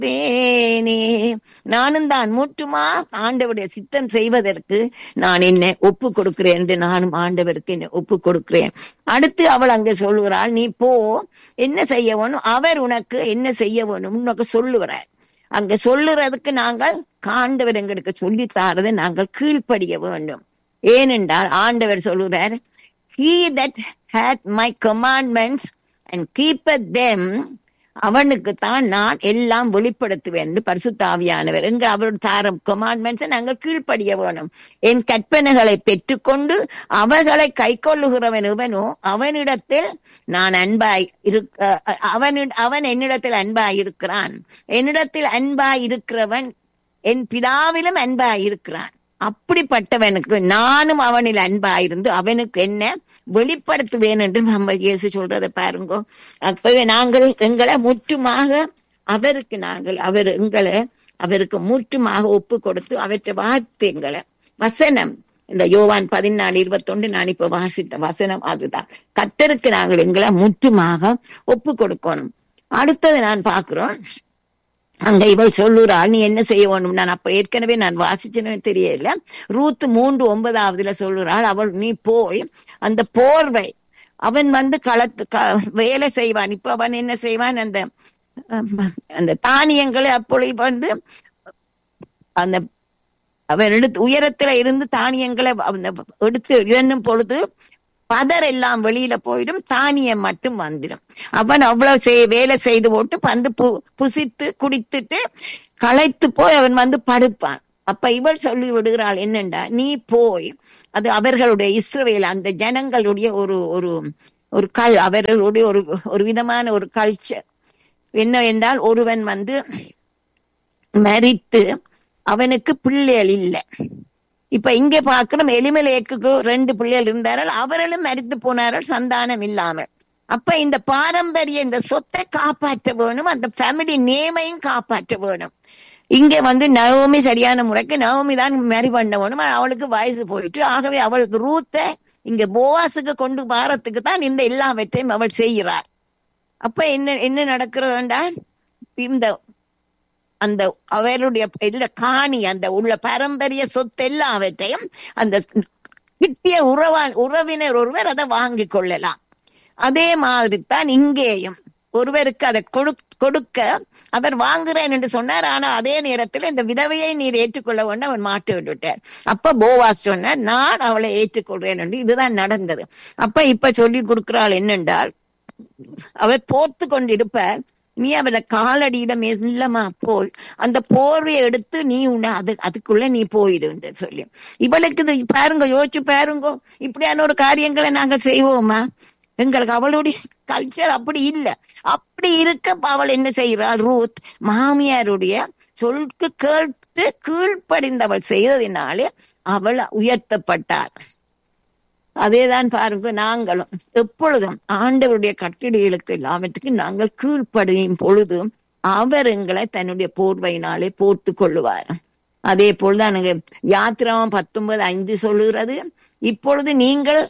கொடுப்பேனே நானும் தான் முற்றுமா ஆண்டவருடைய சித்தம் செய்வதற்கு நான் என்ன ஒப்பு கொடுக்கிறேன் என்று நானும் ஆண்டவருக்கு என்ன ஒப்பு கொடுக்கிறேன் அடுத்து அவள் அங்க சொல்லுகிறாள் நீ போ என்ன செய்ய வேணும் அவர் உனக்கு என்ன செய்ய வேணும் உனக்கு சொல்லுகிறார் அங்க சொல்லுறதுக்கு நாங்கள் ஆண்டவர் எங்களுக்கு சொல்லி தாரதை நாங்கள் கீழ்ப்படிய வேண்டும் ஏனென்றால் ஆண்டவர் சொல்லுகிறார் he that had my commandments and keepeth them அவனுக்கு தான் நான் எல்லாம் வெளிப்படுத்துவேன் என்று பரிசுத்தாவியானவர் எங்க அவருடைய தாரம் கொமாண்ட்மெண்ட்ஸை நாங்கள் கீழ்ப்படிய வேணும் என் கற்பனைகளை பெற்றுக்கொண்டு அவர்களை கை கொள்ளுகிறவன் இவனோ அவனிடத்தில் நான் அன்பாய் இருக்க அவன் அவன் என்னிடத்தில் அன்பாய் இருக்கிறான் என்னிடத்தில் அன்பாய் இருக்கிறவன் என் பிதாவிலும் அன்பாய் இருக்கிறான் அப்படிப்பட்டவனுக்கு நானும் அவனில் அன்பாயிருந்து அவனுக்கு என்ன வெளிப்படுத்துவேன் என்று நம்ம இயேசு சொல்றதை பாருங்க அப்பவே நாங்கள் எங்களை முற்றுமாக அவருக்கு நாங்கள் அவர் எங்களை அவருக்கு முற்றுமாக ஒப்பு கொடுத்து அவற்றை வார்த்தைங்களை வசனம் இந்த யோவான் பதினாலு இருபத்தொன்று நான் இப்ப வாசித்த வசனம் அதுதான் கத்தருக்கு நாங்கள் எங்களை முற்றுமாக ஒப்பு கொடுக்கணும் அடுத்தது நான் பாக்குறோம் அங்க இவள் சொல்லுறாள் நீ என்ன செய்ய வேணும் நான் அப்ப ஏற்கனவே நான் வாசிச்சனே தெரியல ரூத்து மூன்று ஒன்பதாவதுல சொல்லுறாள் அவள் நீ போய் அந்த போர்வை அவன் வந்து களத்து வேலை செய்வான் இப்ப அவன் என்ன செய்வான் அந்த அந்த தானியங்களை அப்பொழுது வந்து அந்த அவன் எடுத்து உயரத்துல இருந்து தானியங்களை எடுத்து இதன்னும் பொழுது பதர் எல்லாம் வெளியில போயிடும் தானியம் மட்டும் வந்துடும் அவன் அவ்வளவு செய் வேலை செய்து போட்டு வந்து பு புசித்து குடித்துட்டு களைத்து போய் அவன் வந்து படுப்பான் அப்ப இவள் சொல்லி விடுகிறாள் என்னண்டா நீ போய் அது அவர்களுடைய இஸ்ரவேல் அந்த ஜனங்களுடைய ஒரு ஒரு ஒரு கல் அவர்களுடைய ஒரு ஒரு விதமான ஒரு கல்ச்சர் என்ன என்றால் ஒருவன் வந்து மறித்து அவனுக்கு பிள்ளைகள் இல்லை இப்ப இங்க பாக்கணும் எலிமலேக்கு ரெண்டு பிள்ளைகள் இருந்தார்கள் அவர்களும் மறித்து போனார்கள் சந்தானம் இல்லாமல் அப்ப இந்த பாரம்பரிய இந்த சொத்தை காப்பாற்ற வேணும் அந்த ஃபேமிலி நேமையும் காப்பாற்ற வேணும் இங்க வந்து நவமி சரியான முறைக்கு நவமி தான் மேரி பண்ண வேணும் அவளுக்கு வயசு போயிட்டு ஆகவே அவளுக்கு ரூத்த இங்க போவாசுக்கு கொண்டு வாரத்துக்கு தான் இந்த எல்லாவற்றையும் அவள் செய்கிறார் அப்ப என்ன என்ன நடக்கிறதுண்டா இந்த அந்த அவருடைய எல்லா காணி அந்த உள்ள பாரம்பரிய சொத்து எல்லாவற்றையும் அந்த கிட்டிய உறவா உறவினர் ஒருவர் அதை வாங்கி கொள்ளலாம் அதே மாதிரி தான் இங்கேயும் ஒருவருக்கு அதை கொடு கொடுக்க அவர் வாங்குறேன் என்று சொன்னார் ஆனா அதே நேரத்தில் இந்த விதவையை நீர் ஏற்றுக்கொள்ள வேண்டும் அவன் மாட்டு விட்டுட்டார் அப்ப போவாஸ் சொன்னார் நான் அவளை ஏற்றுக்கொள்றேன் என்று இதுதான் நடந்தது அப்ப இப்ப சொல்லி கொடுக்கிறாள் என்னென்றால் அவர் போர்த்து கொண்டிருப்பார் நீ அவளை காலடியிட மெல்லமா போய் அந்த போர்வையை எடுத்து நீ உன்னை அது அதுக்குள்ள நீ போயிடு சொல்லி இவளுக்கு இது பாருங்க யோசிச்சு பாருங்க இப்படியான ஒரு காரியங்களை நாங்கள் செய்வோமா எங்களுக்கு அவளுடைய கல்ச்சர் அப்படி இல்லை அப்படி இருக்க அவள் என்ன செய்கிறாள் ரூத் மாமியாருடைய சொல்க்கு கேட்டு கீழ்ப்படிந்தவள் செய்ததினாலே அவள் உயர்த்தப்பட்டாள் அதேதான் பாருங்க நாங்களும் எப்பொழுதும் ஆண்டவருடைய கட்டிடைகளுக்கு எல்லாவற்றுக்கும் நாங்கள் கீழ்ப்படியும் பொழுதும் அவர் எங்களை தன்னுடைய போர்வையினாலே போர்த்து கொள்ளுவார் அதே போல்தான் யாத்திராவும் பத்தொன்பது ஐந்து சொல்லுகிறது இப்பொழுது நீங்கள்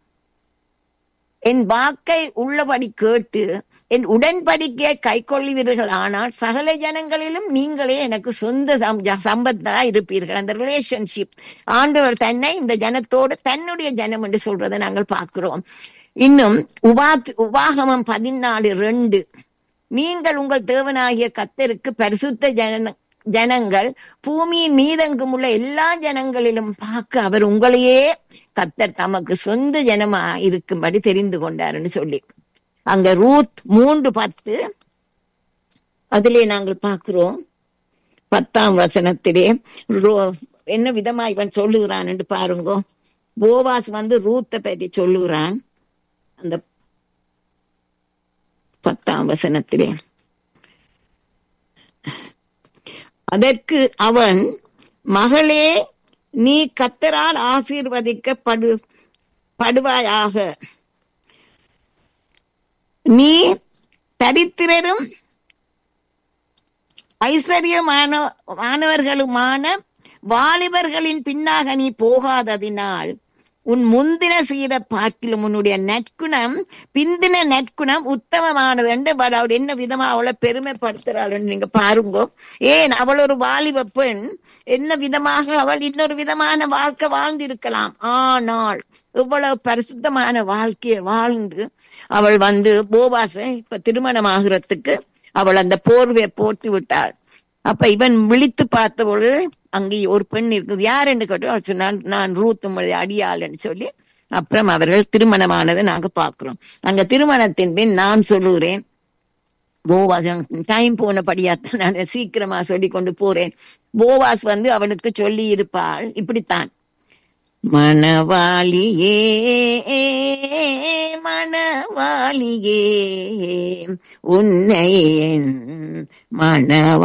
என் வாக்கை உள்ளபடி கேட்டு என் உடன்படிக்கையை கை கொள்ளுவீர்கள் ஆனால் சகல ஜனங்களிலும் நீங்களே எனக்கு சொந்த சம்பத்தா இருப்பீர்கள் அந்த ரிலேஷன்ஷிப் ஆண்டவர் தன்னை இந்த ஜனத்தோடு தன்னுடைய ஜனம் என்று சொல்றதை நாங்கள் பார்க்கிறோம் இன்னும் உபா உபாகமம் பதினாலு ரெண்டு நீங்கள் உங்கள் தேவனாகிய கத்தருக்கு பரிசுத்த ஜன ஜனங்கள் பூமியின் மீதெங்கும் உள்ள எல்லா ஜனங்களிலும் பார்க்க அவர் உங்களையே கத்தர் தமக்கு சொந்த ஜனமா இருக்கும்படி தெரிந்து கொண்டாருன்னு சொல்லி அங்க ரூத் மூன்று பத்து அதிலே நாங்கள் பார்க்கிறோம் பத்தாம் வசனத்திலே என்ன விதமா இவன் சொல்லுகிறான் என்று பாருங்க போவாஸ் வந்து ரூத்தை பற்றி சொல்லுகிறான் அந்த பத்தாம் வசனத்திலே அதற்கு அவன் மகளே நீ கத்தரால் ஆசீர்வதிக்கப்படு படுவாயாக நீ தரித்திரரும் ஐஸ்வர்யமான மாணவர்களுமான வாலிபர்களின் பின்னாக நீ போகாததினால் உன் முந்தின சீர பார்க்கிலும் உன்னுடைய நற்குணம் பிந்தின நற்குணம் உத்தமமானது என்று அவள் அவள் என்ன விதமா அவளை பெருமைப்படுத்துறாள் நீங்க பாருங்க ஏன் அவள் ஒரு வாலிப பெண் என்ன விதமாக அவள் இன்னொரு விதமான வாழ்க்கை வாழ்ந்திருக்கலாம் ஆனால் இவ்வளவு பரிசுத்தமான வாழ்க்கையை வாழ்ந்து அவள் வந்து போபாச இப்ப திருமணம் ஆகுறதுக்கு அவள் அந்த போர்வையை போட்டு விட்டாள் அப்ப இவன் விழித்து பார்த்த பொழுது அங்கே ஒரு பெண் இருக்குது யார் என்று கேட்டு அவள் சொன்னால் நான் ரூத் உங்களுடைய அடியாள்னு சொல்லி அப்புறம் அவர்கள் திருமணமானதை நாங்க பார்க்கிறோம் அங்க திருமணத்தின் பின் நான் சொல்லுகிறேன் போவாஸ் டைம் போனபடியாத்தான் நான் சீக்கிரமா சொல்லி கொண்டு போறேன் போவாஸ் வந்து அவனுக்கு சொல்லி இருப்பாள் இப்படித்தான் மணவாளியே மணவாளியே உன்னை என் மணவா